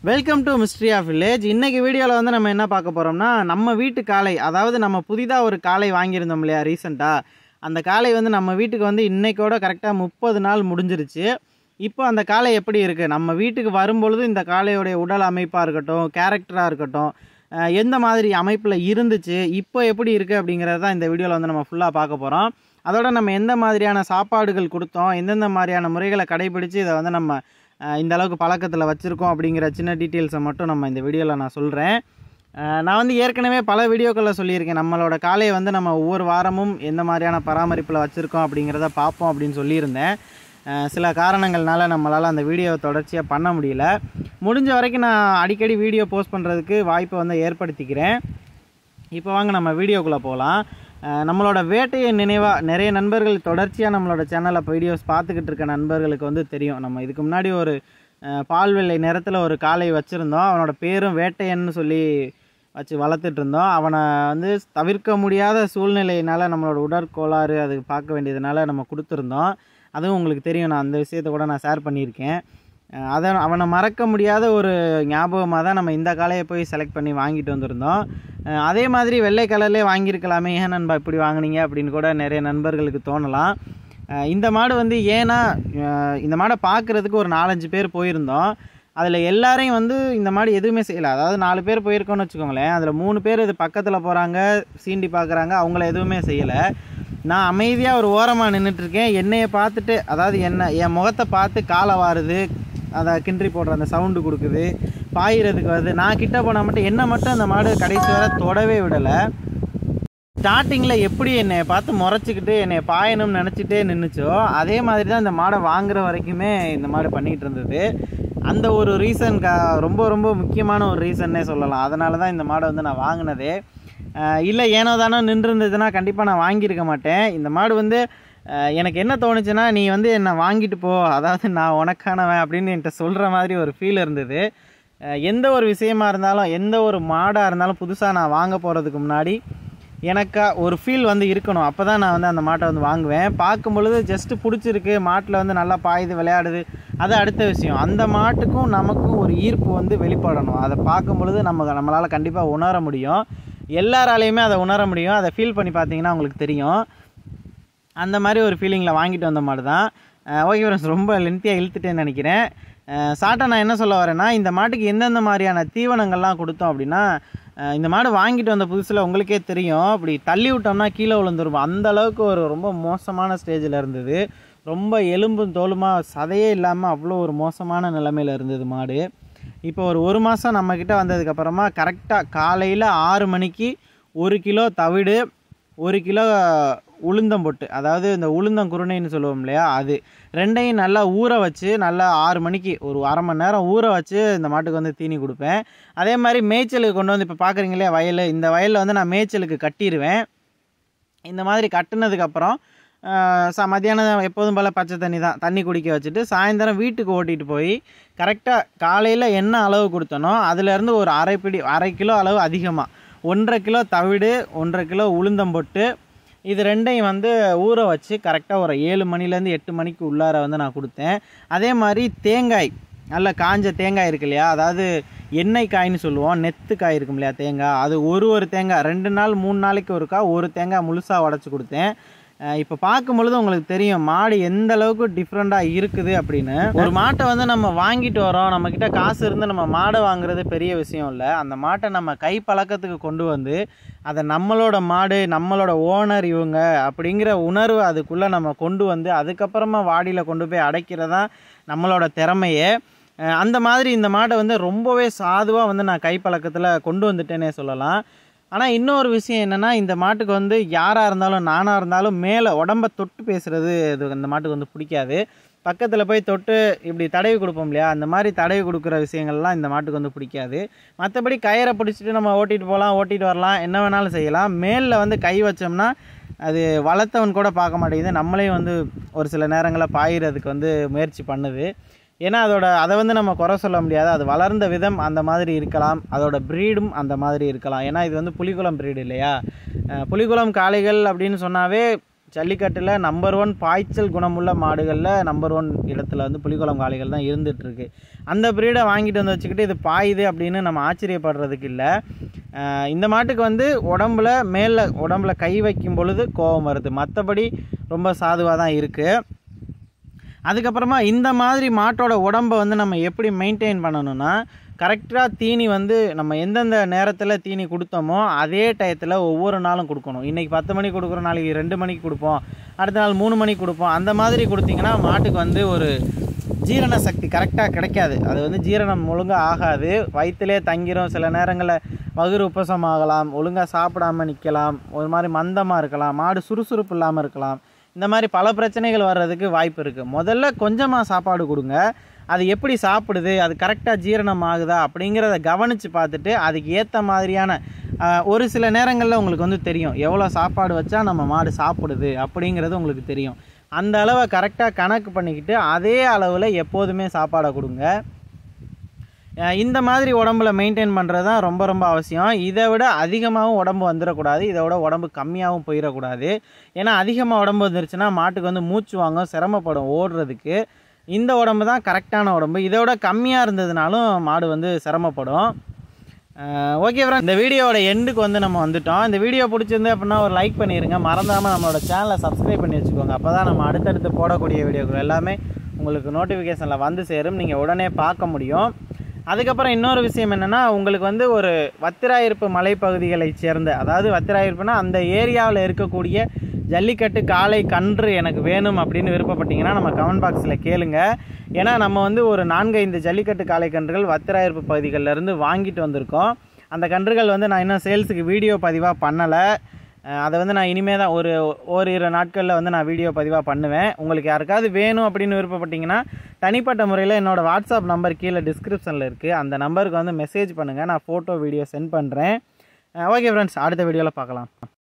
welcome to mystery of village இன்னைக்கு வீடியோவில் வந்து நம்ம என்ன பார்க்க போகிறோம்னா நம்ம வீட்டு காளை அதாவது நம்ம புதிதாக ஒரு காளை வாங்கியிருந்தோம் இல்லையா ரீசெண்டாக அந்த காளை வந்து நம்ம வீட்டுக்கு வந்து இன்னைக்கோட கரெக்டாக முப்பது நாள் முடிஞ்சிருச்சு இப்போ அந்த காளை எப்படி இருக்குது நம்ம வீட்டுக்கு வரும்பொழுது இந்த காளையோடைய உடல் அமைப்பாக இருக்கட்டும் கேரக்டராக இருக்கட்டும் அஹ் எந்த மாதிரி அமைப்பில் இருந்துச்சு இப்போ எப்படி இருக்குது அப்படிங்கிறது தான் இந்த வீடியோவில் வந்து நம்ம ஃபுல்லாக பார்க்க போகிறோம் அதோட நம்ம எந்த மாதிரியான சாப்பாடுகள் கொடுத்தோம் எந்தெந்த மாதிரியான முறைகளை கடைபிடிச்சு இதை வந்து நம்ம அஹ் இந்த அளவுக்கு பழக்கத்தில் வச்சுருக்கோம் அப்படிங்கிற சின்ன டீட்டெயில்ஸை மட்டும் நம்ம இந்த வீடியோவில் நான் சொல்கிறேன் நான் வந்து ஏற்கனவே பல வீடியோக்களில் சொல்லியிருக்கேன் நம்மளோட காலையை வந்து நம்ம ஒவ்வொரு வாரமும் எந்த மாதிரியான பராமரிப்பில் வச்சுருக்கோம் அப்படிங்கிறத பார்ப்போம் அப்படின்னு சொல்லியிருந்தேன் அஹ் சில காரணங்கள்னால நம்மளால் அந்த வீடியோவை தொடர்ச்சியாக பண்ண முடியல முடிஞ்ச வரைக்கும் நான் அடிக்கடி வீடியோ போஸ்ட் பண்ணுறதுக்கு வாய்ப்பை வந்து ஏற்படுத்திக்கிறேன் இப்போ வாங்க நம்ம வீடியோக்குள்ளே போகலாம் அஹ் நம்மளோட வேட்டையை நினைவாக நிறைய நண்பர்கள் தொடர்ச்சியாக நம்மளோட சேனலில் வீடியோஸ் பார்த்துக்கிட்டு இருக்க நண்பர்களுக்கு வந்து தெரியும் நம்ம இதுக்கு முன்னாடி ஒரு அஹ், பால் வெள்ளை நிறத்தில் ஒரு காளை வச்சுருந்தோம் அவனோட பேரும் வேட்டையன்னு சொல்லி வச்சு வளர்த்துட்டு இருந்தோம் அவனை வந்து தவிர்க்க முடியாத சூழ்நிலையினால் நம்மளோட உடற்கோளாறு அது பார்க்க வேண்டியதுனால நம்ம கொடுத்துருந்தோம் அதுவும் உங்களுக்கு தெரியும் நான் அந்த விஷயத்தை கூட நான் ஷேர் பண்ணியிருக்கேன் அஹ் அதை அவனை மறக்க முடியாத ஒரு ஞாபகமாக தான் நம்ம இந்த காளையை போய் செலக்ட் பண்ணி வாங்கிட்டு வந்திருந்தோம் அஹ் அதே மாதிரி வெள்ளை கலர்லேயே வாங்கியிருக்கலாமே ஏன் நண்பா இப்படி வாங்குனீங்க அப்படின்னு கூட நிறைய நண்பர்களுக்கு தோணலாம் அஹ் இந்த மாடு வந்து ஏன்னா அஹ் இந்த மாடை பார்க்குறதுக்கு ஒரு நாலஞ்சு பேர் போயிருந்தோம் அதில் எல்லாரையும் வந்து இந்த மாடு எதுவுமே செய்யலை அதாவது நாலு பேர் போயிருக்கோம்னு வச்சுக்கோங்களேன் அதில் மூணு பேர் இது பக்கத்தில் போகிறாங்க சீண்டி பார்க்குறாங்க அவங்கள எதுவுமே செய்யலை நான் அமைதியாக ஒரு ஓரமாக நின்றுட்டுருக்கேன் என்னையை பார்த்துட்டு அதாவது என்ன என் முகத்தை பார்த்து காலை வாருது அதை கின்றி போடுற அந்த சவுண்டு கொடுக்குது பாயிறதுக்கு வருது நான் கிட்ட போனால் மட்டும் என்ன மட்டும் அந்த மாடு கடைசி வரை தொடவே விடலை ஸ்டார்டிங்கில் எப்படி என்னை பார்த்து முறைச்சிக்கிட்டு என்னை பாயணும்னு நினச்சிட்டே நின்றுச்சோ அதே மாதிரி தான் இந்த மாடை வாங்குற வரைக்குமே இந்த மாடு பண்ணிகிட்டு இருந்தது அந்த ஒரு ரீசன் கா ரொம்ப ரொம்ப முக்கியமான ஒரு ரீசன்னே சொல்லலாம் அதனால தான் இந்த மாடை வந்து நான் வாங்கினதே இல்லை ஏனோ தானோ நின்று இருந்ததுன்னா கண்டிப்பாக நான் வாங்கியிருக்க மாட்டேன் இந்த மாடு வந்து அஹ், எனக்கு என்ன தோணுச்சுன்னா நீ வந்து என்னை வாங்கிட்டு போ அதாவது நான் உனக்கானவன் அப்படின்னு என்கிட்ட சொல்கிற மாதிரி ஒரு ஃபீல் இருந்தது அஹ், எந்த ஒரு விஷயமா இருந்தாலும் எந்த ஒரு மாடாக இருந்தாலும் புதுசாக நான் வாங்க போகிறதுக்கு முன்னாடி எனக்கா ஒரு ஃபீல் வந்து இருக்கணும் அப்போ தான் நான் வந்து அந்த மாட்டை வந்து வாங்குவேன் பார்க்கும் பொழுது ஜஸ்ட்டு பிடிச்சிருக்கு மாட்டில் வந்து நல்லா பாயுது விளையாடுது அது அடுத்த விஷயம் அந்த மாட்டுக்கும் நமக்கும் ஒரு ஈர்ப்பு வந்து வெளிப்படணும் அதை பார்க்கும் பொழுது நம்ம நம்மளால் கண்டிப்பாக உணர முடியும் எல்லாராலையுமே அதை உணர முடியும் அதை ஃபீல் பண்ணி பார்த்தீங்கன்னா உங்களுக்கு தெரியும் அந்த மாதிரி ஒரு ஃபீலிங்கில் வாங்கிட்டு வந்த மாடு தான் ஓகே ஃப்ரெண்ட்ஸ் ரொம்ப லென்த்தியாக இழுத்துட்டேன்னு நினைக்கிறேன் சாட்டை நான் என்ன சொல்ல வரேன்னா இந்த மாட்டுக்கு எந்தெந்த மாதிரியான தீவனங்கள்லாம் கொடுத்தோம் அப்படின்னா அஹ் இந்த மாடு வாங்கிட்டு வந்த புதுசில் உங்களுக்கே தெரியும் அப்படி தள்ளி விட்டோம்னா கீழே விழுந்துரும் அந்த அளவுக்கு ஒரு ரொம்ப மோசமான ஸ்டேஜில் இருந்தது ரொம்ப எலும்பும் தோலுமா சதையே இல்லாமல் அவ்வளோ ஒரு மோசமான நிலைமையில் இருந்தது மாடு இப்போ ஒரு ஒரு மாதம் நம்மக்கிட்ட வந்ததுக்கப்புறமா கரெக்டாக காலையில் ஆறு மணிக்கு ஒரு கிலோ தவிடு ஒரு கிலோ உளுந்தம் பொட்டு அதாவது இந்த உளுந்தம் குருணைன்னு சொல்லுவோம் இல்லையா அது ரெண்டையும் நல்லா ஊற வச்சு நல்லா ஆறு மணிக்கு ஒரு அரை மணி நேரம் ஊற வச்சு இந்த மாட்டுக்கு வந்து தீனி கொடுப்பேன் அதே மாதிரி மேய்ச்சலுக்கு கொண்டு வந்து இப்போ பார்க்குறீங்க இல்லையா வயல் இந்த வயலில் வந்து நான் மேய்ச்சலுக்கு கட்டிடுவேன் இந்த மாதிரி கட்டுனதுக்கப்புறம் ச மத்தியானம் எப்போதும் போல் பச்சை தண்ணி தான் தண்ணி குடிக்க வச்சுட்டு சாயந்தரம் வீட்டுக்கு ஓட்டிகிட்டு போய் கரெக்டாக காலையில் என்ன அளவு கொடுத்தனோ அதுலேருந்து ஒரு அரை பிடி அரை கிலோ அளவு அதிகமாக ஒன்றரை கிலோ தவிடு ஒன்றரை கிலோ உளுந்தம் போட்டு இது ரெண்டையும் வந்து ஊற வச்சு கரெக்டாக ஒரு ஏழு மணிலேருந்து எட்டு மணிக்கு உள்ளார வந்து நான் கொடுத்தேன் அதே மாதிரி தேங்காய் நல்ல காஞ்ச தேங்காய் இருக்கு இல்லையா அதாவது எண்ணெய் காய்னு சொல்லுவோம் நெத்து காய் இருக்கும் இல்லையா தேங்காய் அது ஒரு ஒரு தேங்காய் ரெண்டு நாள் மூணு நாளைக்கு ஒருக்கா ஒரு தேங்காய் முழுசாக உடச்சி கொடுத்தேன் அஹ் இப்போ பார்க்கும் பொழுது உங்களுக்கு தெரியும் மாடு எந்த அளவுக்கு டிஃப்ரெண்ட்டாக இருக்குது அப்படின்னு ஒரு மாட்டை வந்து நம்ம வாங்கிட்டு வரோம் நம்மக்கிட்ட காசு இருந்து நம்ம மாடை வாங்குறது பெரிய விஷயம் இல்லை அந்த மாட்டை நம்ம கை பழக்கத்துக்கு கொண்டு வந்து அதை நம்மளோட மாடு நம்மளோட ஓனர் இவங்க அப்படிங்கிற உணர்வு அதுக்குள்ளே நம்ம கொண்டு வந்து அதுக்கப்புறமா வாடியில் கொண்டு போய் அடைக்கிறதான் நம்மளோட திறமையே அஹ் அந்த மாதிரி இந்த மாடை வந்து ரொம்பவே சாதுவாக வந்து நான் கை பழக்கத்தில் கொண்டு வந்துட்டேனே சொல்லலாம் ஆனால் இன்னொரு விஷயம் என்னென்னா இந்த மாட்டுக்கு வந்து யாராக இருந்தாலும் நானாக இருந்தாலும் மேலே உடம்ப தொட்டு பேசுகிறது இது இந்த மாட்டுக்கு வந்து பிடிக்காது பக்கத்தில் போய் தொட்டு இப்படி தடவி கொடுப்போம் இல்லையா அந்த மாதிரி தடவி கொடுக்குற விஷயங்கள்லாம் இந்த மாட்டுக்கு வந்து பிடிக்காது மற்றபடி கயிறை பிடிச்சிட்டு நம்ம ஓட்டிகிட்டு போகலாம் ஓட்டிகிட்டு வரலாம் என்ன வேணாலும் செய்யலாம் மேலில் வந்து கை வச்சோம்னா அது வளர்த்தவன் கூட பார்க்க மாட்டேங்குது நம்மளையும் வந்து ஒரு சில நேரங்களில் பாயிறதுக்கு வந்து முயற்சி பண்ணுது ஏன்னா அதோட அதை வந்து நம்ம குறை சொல்ல முடியாது அது வளர்ந்த விதம் அந்த மாதிரி இருக்கலாம் அதோட ப்ரீடும் அந்த மாதிரி இருக்கலாம் ஏன்னா இது வந்து புலிக்குளம் ப்ரீடு இல்லையா அஹ் புலிக்குளம் காளைகள் அப்படின்னு சொன்னாவே ஜல்லிக்கட்டில் நம்பர் ஒன் பாய்ச்சல் குணமுள்ள மாடுகளில் நம்பர் ஒன் இடத்துல வந்து புலிக்குளம் காளைகள் தான் இருந்துட்டு இருக்கு அந்த பிரீடை வாங்கிட்டு வந்து வச்சுக்கிட்டு இது பாயுது அப்படின்னு நம்ம ஆச்சரியப்படுறதுக்கு இல்லை அஹ் இந்த மாட்டுக்கு வந்து உடம்புல மேலே உடம்புல கை வைக்கும் பொழுது கோபம் வருது மற்றபடி ரொம்ப சாதுவாக தான் இருக்குது அதுக்கப்புறமா இந்த மாதிரி மாட்டோட உடம்பை வந்து நம்ம எப்படி மெயின்டைன் பண்ணணும்னா கரெக்டாக தீனி வந்து நம்ம எந்தெந்த நேரத்தில் தீனி கொடுத்தோமோ அதே டயத்தில் ஒவ்வொரு நாளும் கொடுக்கணும் இன்றைக்கி பத்து மணிக்கு கொடுக்குறோம் நாளைக்கு ரெண்டு மணிக்கு கொடுப்போம் அடுத்த நாள் மூணு மணிக்கு கொடுப்போம் அந்த மாதிரி கொடுத்தீங்கன்னா மாட்டுக்கு வந்து ஒரு ஜீரண சக்தி கரெக்டாக கிடைக்காது அது வந்து ஜீரணம் ஒழுங்காக ஆகாது வயிற்றுலே தங்கிரும் சில நேரங்களில் வகுறு உப்பசம் ஆகலாம் ஒழுங்காக சாப்பிடாம நிற்கலாம் ஒரு மாதிரி மந்தமாக இருக்கலாம் மாடு சுறுசுறுப்பு இல்லாமல் இருக்கலாம் இந்த மாதிரி பல பிரச்சனைகள் வர்றதுக்கு வாய்ப்பு இருக்குது முதல்ல கொஞ்சமாக சாப்பாடு கொடுங்க அது எப்படி சாப்பிடுது அது கரெக்டாக ஜீரணம் ஆகுதா அப்படிங்கிறத கவனித்து பார்த்துட்டு அதுக்கு ஏற்ற மாதிரியான ஆஹ், ஒரு சில நேரங்களில் உங்களுக்கு வந்து தெரியும் எவ்வளோ சாப்பாடு வச்சா நம்ம மாடு சாப்பிடுது அப்படிங்கிறது உங்களுக்கு தெரியும் அந்த அளவை கரெக்டாக கணக்கு பண்ணிக்கிட்டு அதே அளவில் எப்போதுமே சாப்பாடை கொடுங்க அஹ் இந்த மாதிரி உடம்புல மெயின்டைன் பண்ணுறது தான் ரொம்ப ரொம்ப அவசியம் இதை விட அதிகமாகவும் உடம்பு வந்துடக்கூடாது இதை விட உடம்பு கம்மியாகவும் போயிடக்கூடாது ஏன்னா அதிகமாக உடம்பு வந்துருச்சுன்னா மாட்டுக்கு வந்து மூச்சு வாங்கும் சிரமப்படும் ஓடுறதுக்கு இந்த உடம்பு தான் கரெக்டான உடம்பு இதை விட கம்மியாக இருந்ததுனாலும் மாடு வந்து சிரமப்படும் ஓகே ஃப்ரெண்ட் இந்த வீடியோவோட எண்டுக்கு வந்து நம்ம வந்துட்டோம் இந்த வீடியோ பிடிச்சிருந்து அப்படின்னா ஒரு லைக் பண்ணிடுங்க மறந்தாமல் நம்மளோட சேனலை சப்ஸ்கிரைப் பண்ணி வச்சுக்கோங்க அப்போ தான் நம்ம அடுத்தடுத்து போடக்கூடிய வீடியோக்கள் எல்லாமே உங்களுக்கு நோட்டிஃபிகேஷனில் வந்து சேரும் நீங்கள் உடனே பார்க்க முடியும் அதுக்கப்புறம் இன்னொரு விஷயம் என்னென்னா உங்களுக்கு வந்து ஒரு வத்திராயிருப்பு மலைப்பகுதிகளை சேர்ந்த அதாவது வத்திராயிருப்புனா அந்த ஏரியாவில் இருக்கக்கூடிய ஜல்லிக்கட்டு காளை கன்று எனக்கு வேணும் அப்படின்னு விருப்பப்பட்டீங்கன்னா நம்ம கமெண்ட் பாக்ஸில் கேளுங்க ஏன்னா நம்ம வந்து ஒரு நான்கு ஐந்து ஜல்லிக்கட்டு காளை கன்றுகள் வத்திராயிருப்பு பகுதிகளில் இருந்து வாங்கிட்டு வந்திருக்கோம் அந்த கன்றுகள் வந்து நான் இன்னும் சேல்ஸுக்கு வீடியோ பதிவாக பண்ணலை அஹ் அதை வந்து நான் இனிமே தான் ஒரு ஓரிரு நாட்களில் வந்து நான் வீடியோ பதிவாக பண்ணுவேன் உங்களுக்கு யாருக்காவது வேணும் அப்படின்னு விருப்பப்பட்டீங்கன்னா தனிப்பட்ட முறையில் என்னோடய வாட்ஸ்அப் நம்பர் கீழே டிஸ்கிரிப்ஷனில் இருக்குது அந்த நம்பருக்கு வந்து மெசேஜ் பண்ணுங்கள் நான் ஃபோட்டோ வீடியோ சென்ட் பண்ணுறேன் ஓகே ஃப்ரெண்ட்ஸ் அடுத்த வீடியோவில் பார்க்கலாம்